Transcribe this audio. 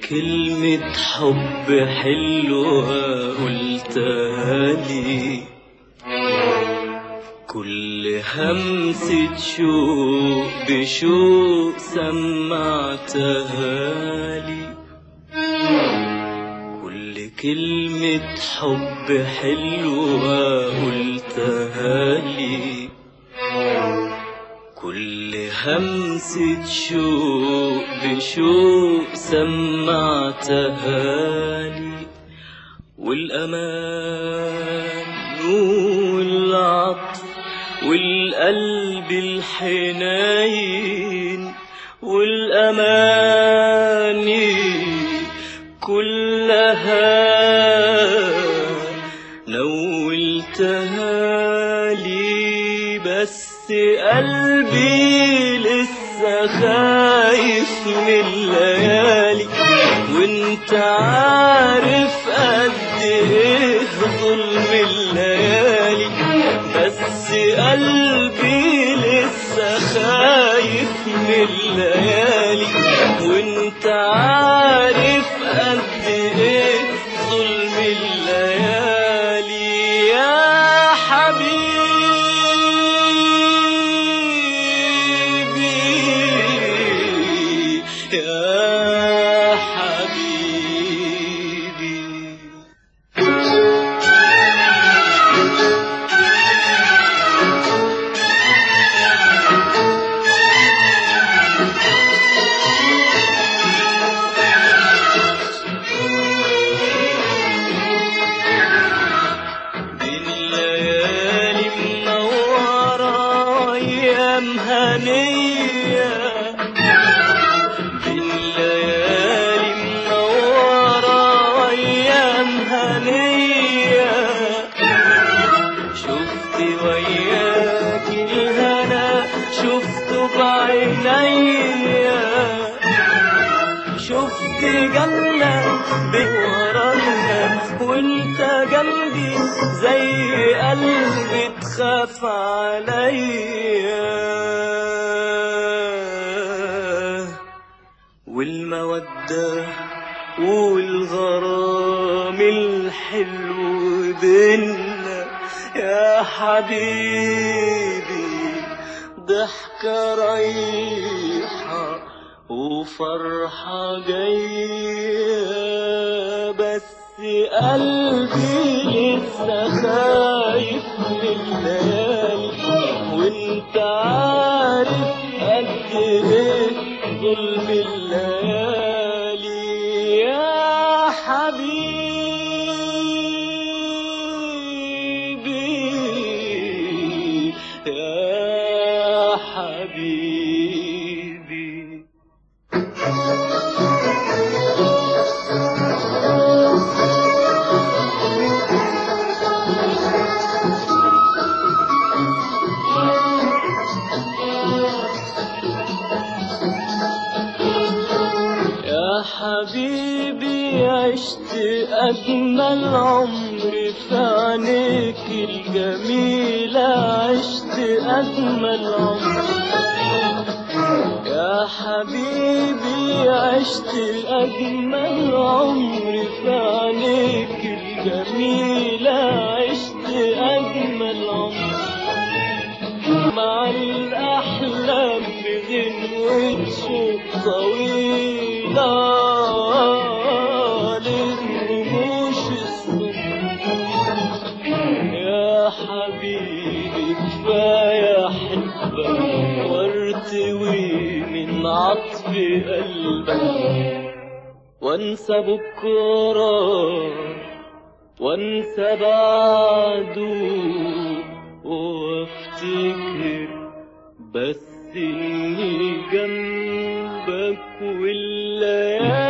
كلمة حب حلوة قلتها لي كل همسة شوق بشوق سمعتها لي كل كلمة حب حلوة قلتها لي كل همسة شوق بشوق سمعتها لي والأمان والعطف والقلب الحنين والأماني كلها نولتها لي بس قلبي لسه خايف من الليالي وانت عارف قد ايه ظلم الليالي بس قلبي لسه خايف من الليالي وانت عارف قد ايه ظلم الليالي يا حبيبي يا حبيبي الليالي منورة أيام هنية بالليالي منورة أيام هنية شفت وياك الهنا شفته بعينيا شفت جنة بورانا وانت جنبي زي قلبي تخاف عليا والمودة والغرام الحلو بينا يا حبيبي ضحكة رايحة وفرحة جاية بس قلبي لسه خايف من الليالي وانت عارف قد ايه ظلم الليالي يا حبيبي يا حبيبي يا حبيبي عشت أجمل عمر في عينيك الجميلة عشت أجمل عمر يا حبيبي عشت أجمل عمر في عينيك الجميلة عشت أجمل عمر مع الأحلام بغنوة صوت طويلة للرموش الصبح يا حبيبي كفاية أحبك وارتوي من عطف قلبك وانسى بكرة وانسى بعده وافتكر بس اني جنبك والليالي